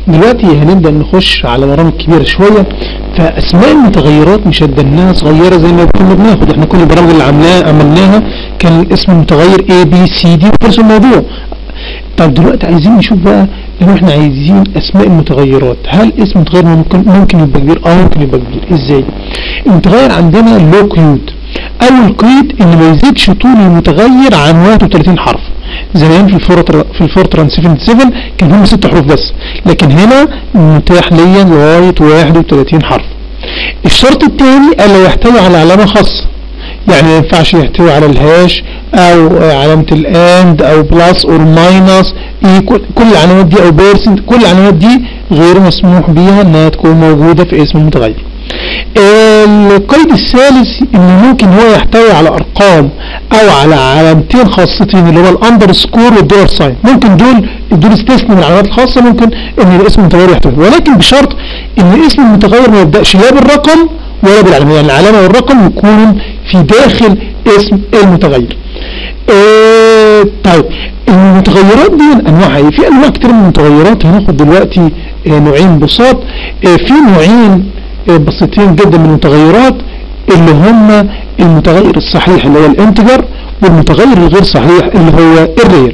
دلوقتي هنبدأ نخش على برامج كبيرة شوية فأسماء المتغيرات مش هتدناها صغيرة زي ما كنا بناخد احنا كل البرامج اللي عملناها عملناها كان اسم المتغير A B C D وخلص الموضوع طب دلوقتي عايزين نشوف بقى لو احنا عايزين اسماء المتغيرات هل اسم متغير ممكن ممكن يبقى كبير اه ممكن يبقى كبير ازاي المتغير عندنا لو قيود اول قيد ان ما يزيدش طول المتغير عن 31 حرف زمان في الفورتر في الفورتران 77 كان هم ست حروف بس لكن هنا متاح ليا لغايه 31 حرف الشرط الثاني الا يحتوي على علامه خاصه يعني ما ينفعش يحتوي على الهاش او علامة الاند او بلس او ماينس كل العلامات دي او بيرسنت كل العلامات دي غير مسموح بيها انها تكون موجودة في اسم المتغير القيد الثالث ان ممكن هو يحتوي على ارقام او على علامتين خاصتين اللي هو الاندر سكور والدولار ساين ممكن دول دول استثنوا من العلامات الخاصة ممكن ان الاسم المتغير يحتوي ولكن بشرط ان اسم المتغير ما يبدأش لا بالرقم ولا بالعلامة يعني العلامة والرقم يكونوا في داخل اسم المتغير اه طيب المتغيرات دي انواعها ايه في انواع كتير من المتغيرات هناخد دلوقتي اه نوعين بساط اه في نوعين اه بسيطين جدا من المتغيرات اللي هم المتغير الصحيح اللي هو الانتجر والمتغير الغير صحيح اللي هو الريال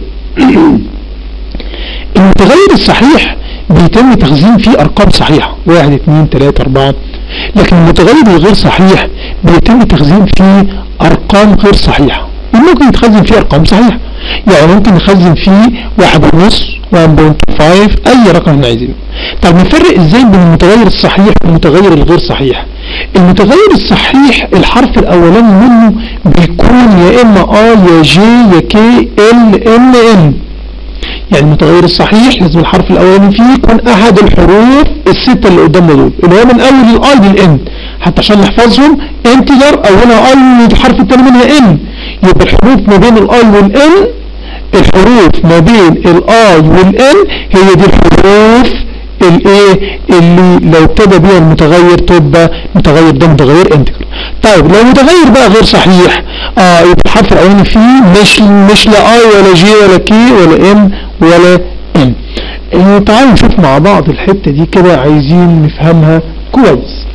المتغير الصحيح بيتم تخزين فيه ارقام صحيحة واحد اثنين ثلاثة اربعة لكن المتغير الغير صحيح بيتم تخزين فيه ارقام غير صحيحة ممكن يتخزن فيه ارقام صحيحة يعني ممكن نخزن فيه واحد ونص 1.5 اي رقم احنا عايزينه طب نفرق ازاي بين المتغير الصحيح والمتغير الغير صحيح المتغير الصحيح الحرف الاولاني منه بيكون يا اما اه يا جي يا كي ال ام ان يعني المتغير الصحيح لازم الحرف الاولاني فيه يكون احد الحروف الستة اللي قدامنا دول اللي هو من اول الاي للان حتى عشان نحفظهم انتجر اولها اي والحرف الثاني منها ان يبقى الحروف ما بين الاي والان الحروف ما بين الاي والان هي دي الحروف الايه اللي لو ابتدى بيها المتغير تبقى متغير ده متغير انتجر طيب لو متغير بقى غير صحيح اه يبقى الحرف الاولاني فيه مش مش لا اي ولا جي ولا كي ولا ام ولا ان آه تعالوا نشوف مع بعض الحته دي كده عايزين نفهمها كويس